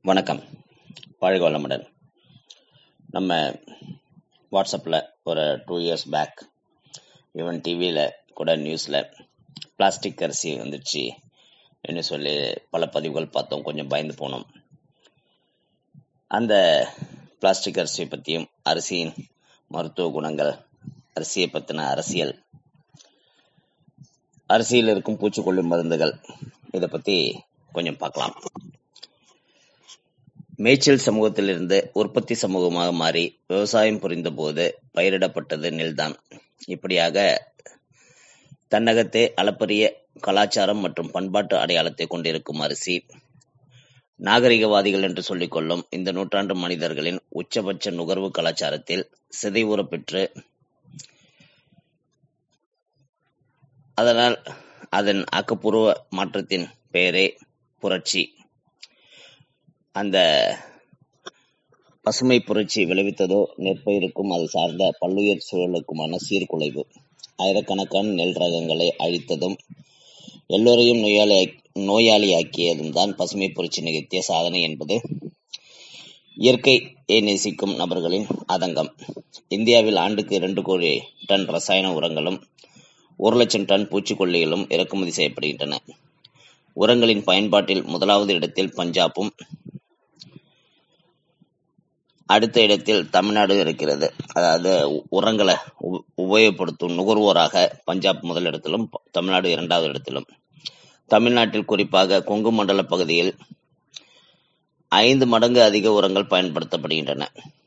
வணக்கம் வாழ்க வளமுடன் நம்ம வாட்ஸ்அப்பில் ஒரு டூ இயர்ஸ் பேக் ஈவன் டிவியில் கூட நியூஸில் பிளாஸ்டிக் அரிசி வந்துடுச்சு என்று சொல்லி பல பதிவுகள் பார்த்தோம் கொஞ்சம் பயந்து போனோம் அந்த பிளாஸ்டிக் அரிசியை பற்றியும் அரிசியின் மருத்துவ குணங்கள் அரிசியை பற்றின அரசியல் அரிசியில் இருக்கும் பூச்சிக்கொல்லி மருந்துகள் இதை பற்றி கொஞ்சம் பார்க்கலாம் மேய்ச்சல் சமூகத்திலிருந்து உற்பத்தி சமூகமாக மாறி விவசாயம் புரிந்தபோது பயிரிடப்பட்டது நெல்தான் இப்படியாக தன்னகத்தே அளப்பரிய கலாச்சாரம் மற்றும் பண்பாட்டு அடையாளத்தை கொண்டிருக்கும் அரிசி நாகரிகவாதிகள் என்று சொல்லிக்கொள்ளும் இந்த நூற்றாண்டு மனிதர்களின் உச்சபட்ச நுகர்வு கலாச்சாரத்தில் சிதைவுற பெற்று அதனால் அதன் ஆக்கப்பூர்வ மாற்றத்தின் பெயரே புரட்சி அந்த பசுமை புரட்சி விளைவித்ததோ நெற்பயிருக்கும் அது சார்ந்த பல்லுயிர் சூழலுக்குமான சீர்குலைவு ஆயிரக்கணக்கான நெல் ரகங்களை அழித்ததும் எல்லோரையும் நோயாளி நோயாளியாக்கியதும் தான் பசுமை புரட்சி நிகழ்த்திய சாதனை என்பது இயற்கையை நேசிக்கும் நபர்களின் ஆதங்கம் இந்தியாவில் ஆண்டுக்கு இரண்டு கோடி டன் ரசாயன உரங்களும் ஒரு லட்சம் டன் பூச்சிக்கொல்லிகளும் இறக்குமதி செய்யப்படுகின்றன உரங்களின் பயன்பாட்டில் முதலாவது இடத்தில் பஞ்சாபும் அடுத்த இடத்தில் தமிழ்நாடு இருக்கிறது அதாவது உரங்களை உபயோகப்படுத்தும் நுகர்வோராக பஞ்சாப் முதலிடத்திலும் தமிழ்நாடு இரண்டாவது இடத்திலும் தமிழ்நாட்டில் குறிப்பாக கொங்கு மண்டல பகுதியில் ஐந்து மடங்கு அதிக உரங்கள் பயன்படுத்தப்படுகின்றன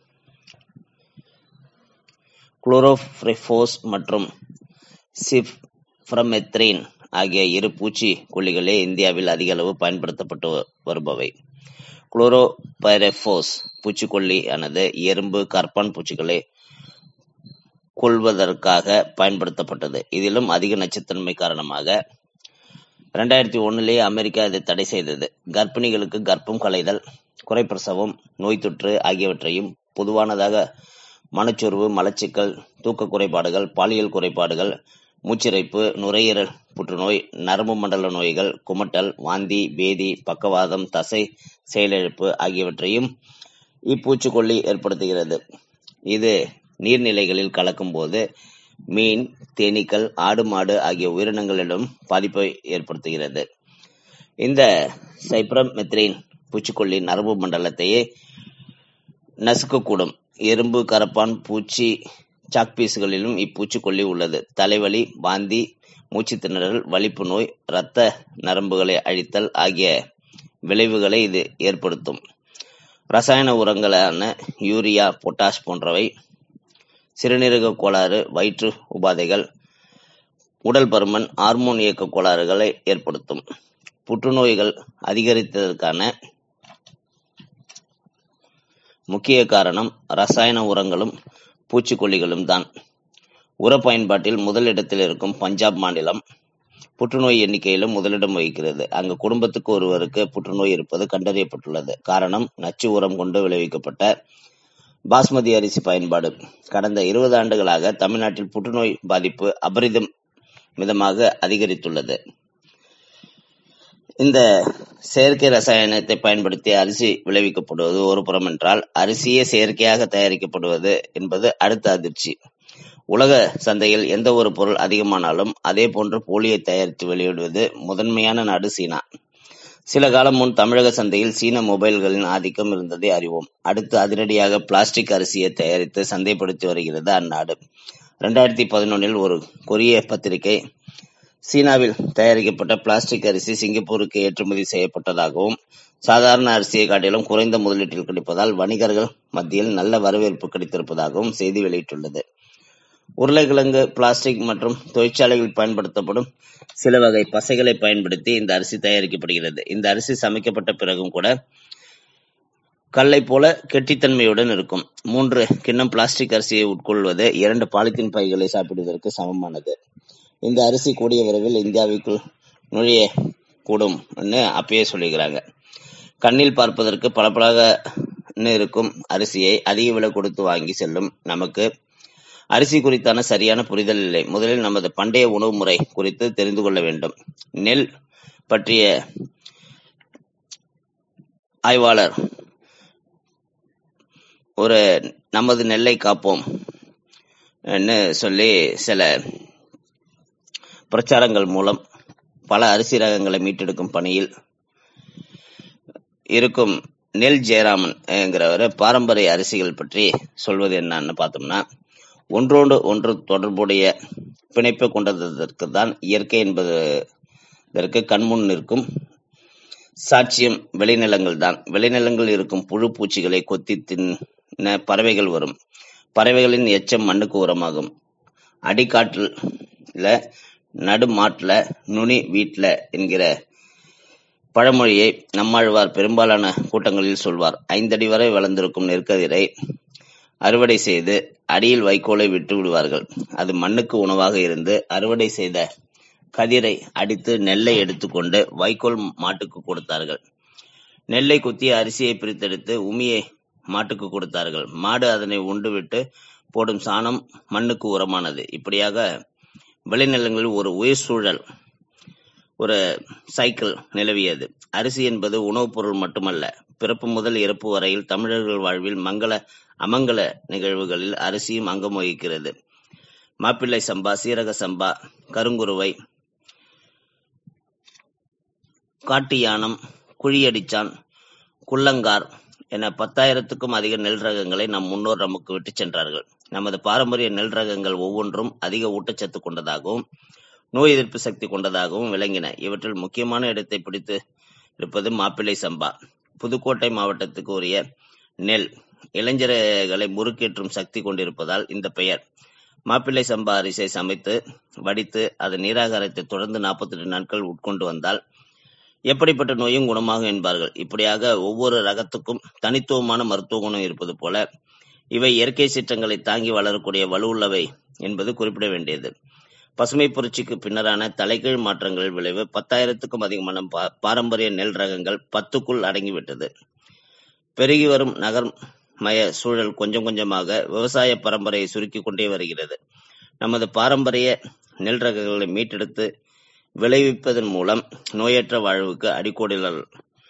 குளோரோஃப்ரிஃபோஸ் மற்றும் சிப்ரமெத்ரின் ஆகிய இரு பூச்சி கொல்லிகளே இந்தியாவில் அதிக அளவு பயன்படுத்தப்பட்டு வருபவை குளோரோபைரெஃபோஸ் பூச்சிக்கொல்லி ஆனது எறும்பு கற்பான் பூச்சிகளை கொள்வதற்காக பயன்படுத்தப்பட்டது இதிலும் அதிக நச்சுத்தன்மை காரணமாக இரண்டாயிரத்தி ஒன்னுலேயே அமெரிக்கா இதை தடை செய்தது கர்ப்பிணிகளுக்கு கர்ப்பம் களைதல் குறைப்பிரசவம் நோய் தொற்று ஆகியவற்றையும் பொதுவானதாக மனச்சோர்வு மலச்சிக்கல் தூக்க குறைபாடுகள் பாலியல் குறைபாடுகள் மூச்சிறைப்பு நுரையீரல் புற்றுநோய் நரம்பு மண்டல நோய்கள் குமட்டல் வாந்தி பேதி பக்கவாதம் தசை செயலிழப்பு ஆகியவற்றையும் இப்பூச்சிக்கொல்லி ஏற்படுத்துகிறது இது நீர்நிலைகளில் கலக்கும் போது மீன் தேனீக்கள் ஆடு மாடு ஆகிய உயிரினங்களிடம் பாதிப்பை ஏற்படுத்துகிறது இந்த சைப்ரமெத்ரின் பூச்சிக்கொல்லி நரம்பு மண்டலத்தையே நசுக்கக்கூடும் எறும்பு கரப்பான் பூச்சி சாக்பீஸ்களிலும் இப்பூச்சிக்கொல்லி உள்ளது தலைவலி வாந்தி மூச்சு திணறல் வலிப்பு நோய் இரத்த நரம்புகளை அழித்தல் ஆகிய விளைவுகளை இது ஏற்படுத்தும் ரசாயன உரங்களான யூரியா பொட்டாஷ் போன்றவை சிறுநீரக கோளாறு வயிற்று உபாதைகள் உடல் பருமன் ஹார்மோன் இயக்க கோளாறுகளை ஏற்படுத்தும் புற்றுநோய்கள் அதிகரித்ததற்கான முக்கிய காரணம் ரசாயன உரங்களும் பூச்சிக்கொல்லிகளும் தான் உர பயன்பாட்டில் முதலிடத்தில் இருக்கும் பஞ்சாப் மாநிலம் புற்றுநோய் எண்ணிக்கையிலும் முதலிடம் வகிக்கிறது அங்கு குடும்பத்துக்கு ஒருவருக்கு புற்றுநோய் இருப்பது கண்டறியப்பட்டுள்ளது காரணம் நச்சு உரம் கொண்டு விளைவிக்கப்பட்ட பாஸ்மதி அரிசி பயன்பாடு கடந்த இருபது ஆண்டுகளாக தமிழ்நாட்டில் புற்றுநோய் பாதிப்பு அபரிதம் மிதமாக அதிகரித்துள்ளது இந்த செயற்கை ரசாயனத்தை பயன்படுத்தி அரிசி விளைவிக்கப்படுவது ஒரு புறம் என்றால் அரிசியே செயற்கையாக தயாரிக்கப்படுவது என்பது அடுத்த அதிர்ச்சி உலக சந்தையில் எந்த ஒரு பொருள் அதிகமானாலும் அதே போன்று போலியை தயாரித்து வெளியிடுவது முதன்மையான நாடு சீனா சில காலம் முன் தமிழக சந்தையில் சீன மொபைல்களின் ஆதிக்கம் இருந்ததை அறிவோம் அடுத்து அதிரடியாக பிளாஸ்டிக் அரிசியை தயாரித்து சந்தைப்படுத்தி வருகிறது அந்நாடு இரண்டாயிரத்தி பதினொன்னில் ஒரு கொரிய பத்திரிகை சீனாவில் தயாரிக்கப்பட்ட பிளாஸ்டிக் அரிசி சிங்கப்பூருக்கு ஏற்றுமதி செய்யப்பட்டதாகவும் சாதாரண அரிசியை காட்டிலும் குறைந்த முதலீட்டில் கிடைப்பதால் வணிகர்கள் மத்தியில் நல்ல வரவேற்பு கிடைத்திருப்பதாகவும் செய்தி வெளியிட்டுள்ளது உருளைக்கிழங்கு பிளாஸ்டிக் மற்றும் தொழிற்சாலைகளில் பயன்படுத்தப்படும் சில வகை பசைகளை பயன்படுத்தி இந்த அரிசி தயாரிக்கப்படுகிறது இந்த அரிசி சமைக்கப்பட்ட பிறகும் கூட கல்லை போல கெட்டித்தன்மையுடன் இருக்கும் மூன்று கிண்ணம் பிளாஸ்டிக் அரிசியை உட்கொள்வது இரண்டு பாலித்தீன் பைகளை சாப்பிடுவதற்கு சமமானது இந்த அரிசி கூடிய விரைவில் இந்தியாவுக்குள் நுழைய கூடும் அப்பயே சொல்லிக்கிறாங்க கண்ணில் பார்ப்பதற்கு பளபளக இருக்கும் அரிசியை அதிக விலை கொடுத்து வாங்கி செல்லும் நமக்கு அரிசி குறித்தான சரியான புரிதல் இல்லை முதலில் நமது பண்டைய உணவு முறை குறித்து தெரிந்து கொள்ள வேண்டும் நெல் பற்றிய ஆய்வாளர் ஒரு நமது நெல்லை காப்போம் ன்னு சொல்லி சில பிரச்சாரங்கள் மூலம் பல அரிசி ரகங்களை மீட்டெடுக்கும் பணியில் இருக்கும் நெல் ஜெயராமன் என்கிறவர் பாரம்பரிய அரிசிகள் பற்றி சொல்வது என்னன்னு பார்த்தோம்னா ஒன்றோடு ஒன்று தொடர்புடைய பிணைப்பை கொண்டதற்கு தான் இயற்கை என்பதற்கு கண்முன் நிற்கும் சாட்சியம் விளைநிலங்கள் தான் விளைநிலங்கள் இருக்கும் புழு பூச்சிகளை கொத்தி தின்ன பறவைகள் வரும் பறவைகளின் எச்சம் மண்ணுக்கு உரமாகும் அடிக்காட்டுல நடுமாட்டுல நுனி வீட்ல என்கிற பழமொழியை நம்மாழ்வார் பெரும்பாலான கூட்டங்களில் சொல்வார் ஐந்தடி வரை வளர்ந்திருக்கும் நெற்கதிரை அறுவடை செய்து அடியில் வைக்கோலை விட்டு விடுவார்கள் அது மண்ணுக்கு உணவாக இருந்து அறுவடை செய்த கதிரை அடித்து நெல்லை எடுத்துக்கொண்டு வைக்கோல் மாட்டுக்கு கொடுத்தார்கள் நெல்லை குத்தி அரிசியை பிரித்தெடுத்து உமியை மாட்டுக்கு கொடுத்தார்கள் மாடு அதனை உண்டுவிட்டு போடும் சாணம் மண்ணுக்கு உரமானது இப்படியாக விளைநிலங்களில் ஒரு உயிர் சூழல் ஒரு சைக்கிள் நிலவியது அரிசி என்பது உணவுப் பொருள் மட்டுமல்ல பிறப்பு முதல் இறப்பு வரையில் தமிழர்கள் வாழ்வில் மங்கள அமங்கல நிகழ்வுகளில் அரிசியும் அங்கம் வகிக்கிறது மாப்பிள்ளை சம்பா சீரக சம்பா கருங்குருவை காட்டு யானம் குழியடிச்சான் குள்ளங்கார் என பத்தாயிரத்துக்கும் அதிக நெல் ரகங்களை நம் முன்னோர் நமக்கு விட்டுச் சென்றார்கள் நமது பாரம்பரிய நெல் ரகங்கள் ஒவ்வொன்றும் அதிக ஊட்டச்சத்து கொண்டதாகவும் நோய் எதிர்ப்பு சக்தி கொண்டதாகவும் விளங்கின இவற்றில் முக்கியமான இடத்தை பிடித்து இருப்பது மாப்பிள்ளை சம்பா புதுக்கோட்டை மாவட்டத்துக்கு உரிய நெல் இளைஞர்களை முறுக்கேற்றும் சக்தி கொண்டிருப்பதால் இந்த பெயர் மாப்பிள்ளை சம்பா அரிசியை சமைத்து வடித்து அதன் நீராகாரத்தை தொடர்ந்து நாற்பத்தி எட்டு நாட்கள் உட்கொண்டு வந்தால் எப்படிப்பட்ட நோயும் குணமாகும் என்பார்கள் இப்படியாக ஒவ்வொரு ரகத்துக்கும் தனித்துவமான மருத்துவ குணம் இருப்பது போல இவை இயற்கை சீற்றங்களை தாங்கி வளரக்கூடிய வலுவுள்ளவை என்பது குறிப்பிட வேண்டியது பசுமை புரட்சிக்கு பின்னரான தலைகீழ் மாற்றங்களின் விளைவு பத்தாயிரத்துக்கும் அதிகமான பா- பாரம்பரிய நெல் ரகங்கள் பத்துக்குள் அடங்கிவிட்டது பெருகி வரும் நகர்மய சூழல் கொஞ்சம் கொஞ்சமாக விவசாய பரம்பரையை சுருக்கிக் கொண்டே வருகிறது நமது பாரம்பரிய நெல் ரகங்களை மீட்டெடுத்து விளைவிப்பதன் மூலம் நோயற்ற வாழ்வுக்கு அடிக்கோடிகள்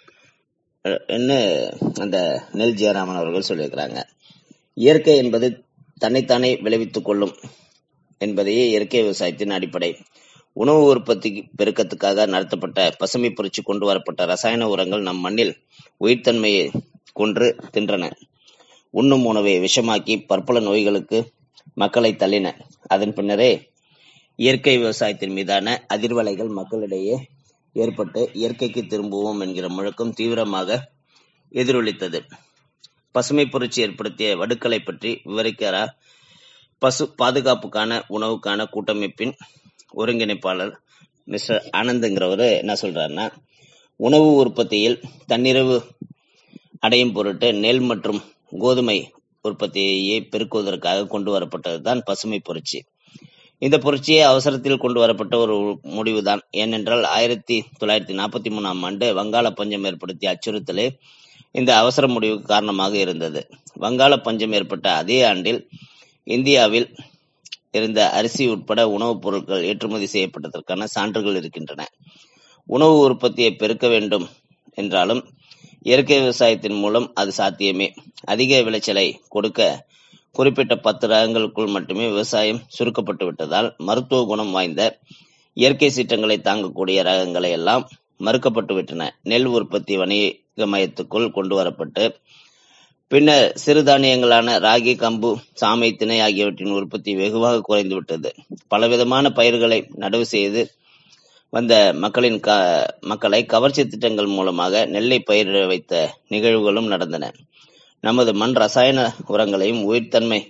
என்ன அந்த நெல் ஜெயராமன் அவர்கள் சொல்லியிருக்கிறாங்க இயற்கை என்பது தன்னைத்தானே விளைவித்துக் கொள்ளும் என்பதையே இயற்கை விவசாயத்தின் அடிப்படை உணவு உற்பத்தி பெருக்கத்துக்காக நடத்தப்பட்ட பசுமை புரட்சி கொண்டு வரப்பட்ட ரசாயன உரங்கள் நம் மண்ணில் உயிர்த்தன்மையை கொன்று தின்றன உண்ணும் உணவை விஷமாக்கி பற்பல நோய்களுக்கு மக்களை தள்ளின அதன் பின்னரே இயற்கை விவசாயத்தின் மீதான அதிர்வலைகள் மக்களிடையே ஏற்பட்டு இயற்கைக்கு திரும்புவோம் என்கிற முழக்கம் தீவிரமாக எதிரொலித்தது பசுமை புரட்சி ஏற்படுத்திய வடுக்களை பற்றி விவரிக்கிறார் பசு பாதுகாப்புக்கான உணவுக்கான கூட்டமைப்பின் ஒருங்கிணைப்பாளர் மிஸ்டர் ஆனந்த்ங்கிறவரு என்ன சொல்றாருன்னா உணவு உற்பத்தியில் தன்னிறைவு அடையும் பொருட்டு நெல் மற்றும் கோதுமை உற்பத்தியை பெருக்குவதற்காக கொண்டு வரப்பட்டதுதான் பசுமை புரட்சி இந்த புரட்சியை அவசரத்தில் கொண்டு வரப்பட்ட ஒரு முடிவுதான் ஏனென்றால் ஆயிரத்தி தொள்ளாயிரத்தி நாற்பத்தி மூணாம் ஆண்டு வங்காள பஞ்சம் ஏற்படுத்திய அச்சுறுத்தலே இந்த அவசர முடிவுக்கு காரணமாக இருந்தது வங்காள பஞ்சம் ஏற்பட்ட அதே ஆண்டில் இந்தியாவில் இருந்த அரிசி உட்பட உணவுப் பொருட்கள் ஏற்றுமதி செய்யப்பட்டதற்கான சான்றுகள் இருக்கின்றன உணவு உற்பத்தியை பெருக்க வேண்டும் என்றாலும் இயற்கை விவசாயத்தின் மூலம் அது சாத்தியமே அதிக விளைச்சலை கொடுக்க குறிப்பிட்ட பத்து ரகங்களுக்குள் மட்டுமே விவசாயம் சுருக்கப்பட்டு விட்டதால் மருத்துவ குணம் வாய்ந்த இயற்கை சீற்றங்களை தாங்கக்கூடிய ரகங்களை எல்லாம் மறுக்கப்பட்டு விட்டன நெல் உற்பத்தி வணிக மையத்துக்குள் கொண்டு வரப்பட்டு பின்னர் சிறுதானியங்களான ராகி கம்பு சாமை திணை ஆகியவற்றின் உற்பத்தி வெகுவாக குறைந்துவிட்டது பலவிதமான பயிர்களை நடவு செய்து வந்த மக்களின் க மக்களை கவர்ச்சி திட்டங்கள் மூலமாக நெல்லை பயிரிட வைத்த நிகழ்வுகளும் நடந்தன நமது மண் ரசாயன உரங்களையும் உயிர்த்தன்மை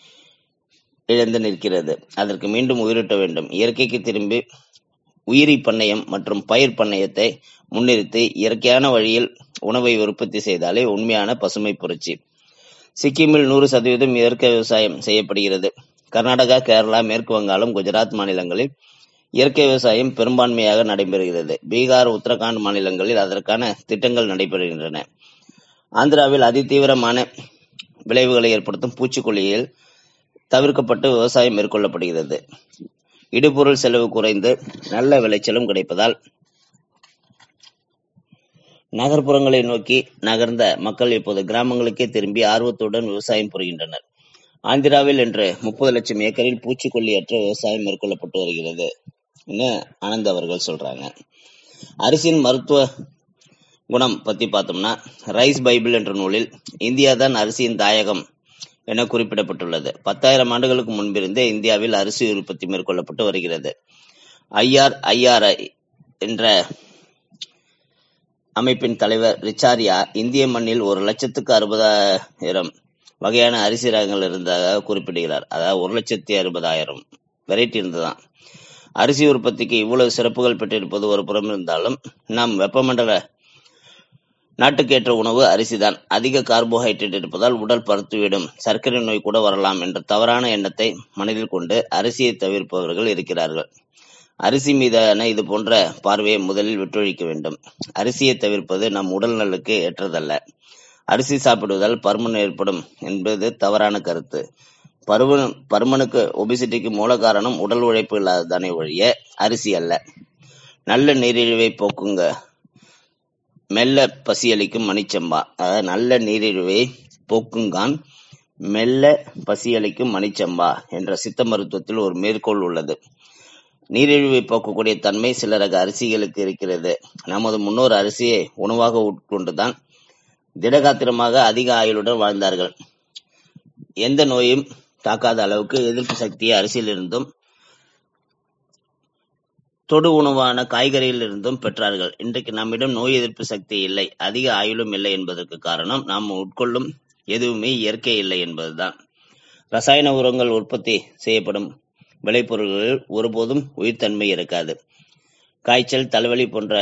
இழந்து நிற்கிறது அதற்கு மீண்டும் உயிரூட்ட வேண்டும் இயற்கைக்கு திரும்பி உயிரி பண்ணையம் மற்றும் பயிர் பண்ணையத்தை முன்னிறுத்தி இயற்கையான வழியில் உணவை உற்பத்தி செய்தாலே உண்மையான பசுமை புரட்சி சிக்கிமில் நூறு சதவீதம் இயற்கை விவசாயம் செய்யப்படுகிறது கர்நாடகா கேரளா மேற்கு வங்காளம் குஜராத் மாநிலங்களில் இயற்கை விவசாயம் பெரும்பான்மையாக நடைபெறுகிறது பீகார் உத்தரகாண்ட் மாநிலங்களில் அதற்கான திட்டங்கள் நடைபெறுகின்றன ஆந்திராவில் அதிதீவிரமான விளைவுகளை ஏற்படுத்தும் பூச்சிக்கொல்லியில் தவிர்க்கப்பட்டு விவசாயம் மேற்கொள்ளப்படுகிறது இடுபொருள் செலவு குறைந்து நல்ல விளைச்சலும் கிடைப்பதால் நகர்ப்புறங்களை நோக்கி நகர்ந்த மக்கள் இப்போது கிராமங்களுக்கே திரும்பி ஆர்வத்துடன் விவசாயம் புரிகின்றனர் ஆந்திராவில் இன்று முப்பது லட்சம் ஏக்கரில் பூச்சிக்கொல்லியற்ற விவசாயம் மேற்கொள்ளப்பட்டு வருகிறது ஆனந்த் அவர்கள் சொல்றாங்க அரிசியின் மருத்துவ குணம் பத்தி பார்த்தோம்னா ரைஸ் பைபிள் என்ற நூலில் இந்தியா தான் அரிசியின் தாயகம் என குறிப்பிடப்பட்டுள்ளது பத்தாயிரம் ஆண்டுகளுக்கு முன்பிருந்தே இந்தியாவில் அரிசி உற்பத்தி மேற்கொள்ளப்பட்டு வருகிறது ஐஆர் ஐஆர்ஐ என்ற அமைப்பின் தலைவர் ரிச்சாரியா இந்திய மண்ணில் ஒரு லட்சத்துக்கு அறுபதாயிரம் வகையான அரிசி ரகங்கள் இருந்ததாக குறிப்பிடுகிறார் அதாவது ஒரு லட்சத்தி அறுபதாயிரம் வெரைட்டி இருந்ததுதான் அரிசி உற்பத்திக்கு இவ்வளவு சிறப்புகள் பெற்றிருப்பது ஒரு புறம் இருந்தாலும் நம் வெப்பமண்டல நாட்டுக்கேற்ற உணவு அரிசிதான் அதிக கார்போஹைட்ரேட் இருப்பதால் உடல் பருத்துவிடும் சர்க்கரை நோய் கூட வரலாம் என்ற தவறான எண்ணத்தை மனதில் கொண்டு அரிசியை தவிர்ப்பவர்கள் இருக்கிறார்கள் அரிசி மீதான இது போன்ற பார்வையை முதலில் விட்டொழிக்க வேண்டும் அரிசியை தவிர்ப்பது நம் உடல் நலுக்கு ஏற்றதல்ல அரிசி சாப்பிடுவதால் பருமன் ஏற்படும் என்பது தவறான கருத்து பருமன் பருமனுக்கு ஒபிசிட்டிக்கு மூல காரணம் உடல் உழைப்பு இல்லாததானே ஒழிய அரிசி அல்ல நல்ல நீரிழிவை போக்குங்க மெல்ல பசியளிக்கும் மணிச்சம்பா அதாவது நல்ல நீரிழிவை போக்குங்கான் மெல்ல பசியளிக்கும் மணிச்சம்பா என்ற சித்த மருத்துவத்தில் ஒரு மேற்கோள் உள்ளது நீரிழிவை போக்கக்கூடிய தன்மை சில ரக அரிசிகளுக்கு இருக்கிறது நமது முன்னோர் அரிசியை உணவாக உட்கொண்டுதான் திடகாத்திரமாக அதிக ஆயுளுடன் வாழ்ந்தார்கள் எந்த நோயும் தாக்காத அளவுக்கு எதிர்ப்பு சக்தியை அரிசியிலிருந்தும் தொடு உணவான காய்கறியிலிருந்தும் பெற்றார்கள் இன்றைக்கு நம்மிடம் நோய் எதிர்ப்பு சக்தி இல்லை அதிக ஆயுளும் இல்லை என்பதற்கு காரணம் நாம் உட்கொள்ளும் எதுவுமே இயற்கை இல்லை என்பதுதான் ரசாயன உரங்கள் உற்பத்தி செய்யப்படும் விளைபொருள்களில் ஒருபோதும் உயிர்த்தன்மை இருக்காது காய்ச்சல் தலைவலி போன்ற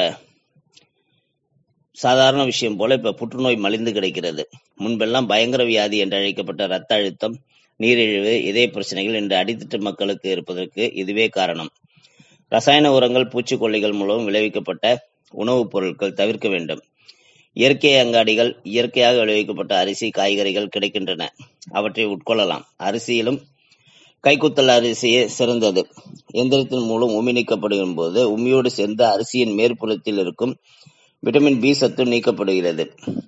சாதாரண விஷயம் போல இப்ப புற்றுநோய் மலிந்து கிடைக்கிறது முன்பெல்லாம் பயங்கர வியாதி என்று அழைக்கப்பட்ட ரத்த அழுத்தம் நீரிழிவு இதய பிரச்சனைகள் இன்று அடித்தட்டு மக்களுக்கு இருப்பதற்கு இதுவே காரணம் ரசாயன உரங்கள் பூச்சிக்கொல்லிகள் மூலம் விளைவிக்கப்பட்ட உணவுப் பொருட்கள் தவிர்க்க வேண்டும் இயற்கை அங்காடிகள் இயற்கையாக விளைவிக்கப்பட்ட அரிசி காய்கறிகள் கிடைக்கின்றன அவற்றை உட்கொள்ளலாம் அரிசியிலும் கைக்குத்தல் அரிசியே சிறந்தது எந்திரத்தின் மூலம் உமி நீக்கப்படுகும் போது உமியோடு சேர்ந்த அரிசியின் மேற்புறத்தில் இருக்கும் விட்டமின் பி சத்து நீக்கப்படுகிறது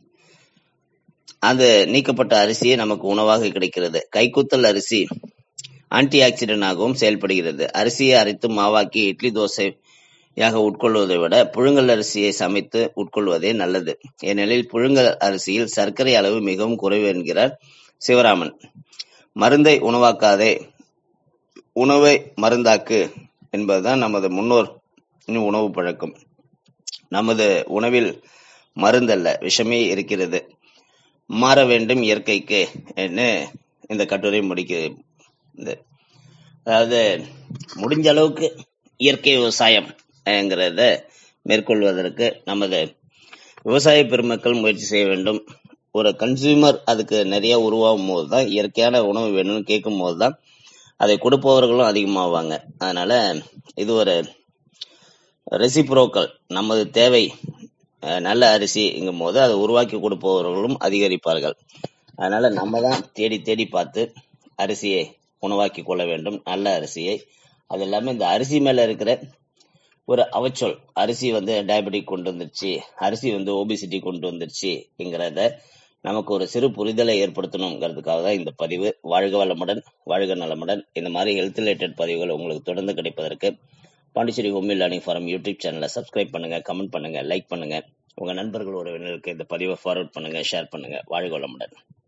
அந்த நீக்கப்பட்ட அரிசியே நமக்கு உணவாக கிடைக்கிறது கைக்குத்தல் அரிசி ஆன்டி ஆக்சிடென்டாகவும் செயல்படுகிறது அரிசியை அரைத்து மாவாக்கி இட்லி தோசையாக உட்கொள்வதை விட புழுங்கல் அரிசியை சமைத்து உட்கொள்வதே நல்லது ஏனெனில் புழுங்கல் அரிசியில் சர்க்கரை அளவு மிகவும் குறைவு என்கிறார் சிவராமன் மருந்தை உணவாக்காதே உணவை மருந்தாக்கு என்பதுதான் நமது முன்னோர் உணவு பழக்கம் நமது உணவில் மருந்தல்ல விஷமே இருக்கிறது மாற வேண்டும் இயற்கைக்கு என்று இந்த கட்டுரை முடிக்கிறது அதாவது முடிஞ்ச அளவுக்கு இயற்கை விவசாயம்ங்கிறத மேற்கொள்வதற்கு நமது விவசாய பெருமக்கள் முயற்சி செய்ய வேண்டும் ஒரு கன்சியூமர் அதுக்கு நிறைய உருவாகும் போது தான் இயற்கையான உணவு வேணும்னு கேட்கும் போது தான் அதை கொடுப்பவர்களும் அதிகமாவாங்க அதனால இது ஒரு ரெசிப்ரோக்கல் நமது தேவை நல்ல அரிசிங்கும் போது அதை உருவாக்கி கொடுப்பவர்களும் அதிகரிப்பார்கள் அதனால நம்ம தான் தேடி தேடி பார்த்து அரிசியை உணவாக்கி கொள்ள வேண்டும் நல்ல அரிசியை அது இல்லாம இந்த அரிசி மேல இருக்கிற ஒரு அவச்சொல் அரிசி வந்து டயபெட்டிக் கொண்டு வந்துருச்சு அரிசி வந்து ஓபிசிட்டி கொண்டு வந்துருச்சுங்கிறத நமக்கு ஒரு சிறு புரிதலை ஏற்படுத்தணுங்கிறதுக்காக தான் இந்த பதிவு வாழ்க வளமுடன் வாழ்க நலமுடன் இந்த மாதிரி ஹெல்த் ரிலேட்டட் பதிவுகள் உங்களுக்கு தொடர்ந்து கிடைப்பதற்கு Pondicherry home learning forum YouTube சேனலை சப்ஸ்கிரைப் பண்ணுங்க கமெண்ட் பண்ணுங்க லைக் பண்ணுங்க உங்க நண்பர்கள் உறவினருக்கு இந்த பதிவை ஃபார்வர்ட் பண்ணுங்க ஷேர் பண்ணுங்க வாழ்க வளமுடன்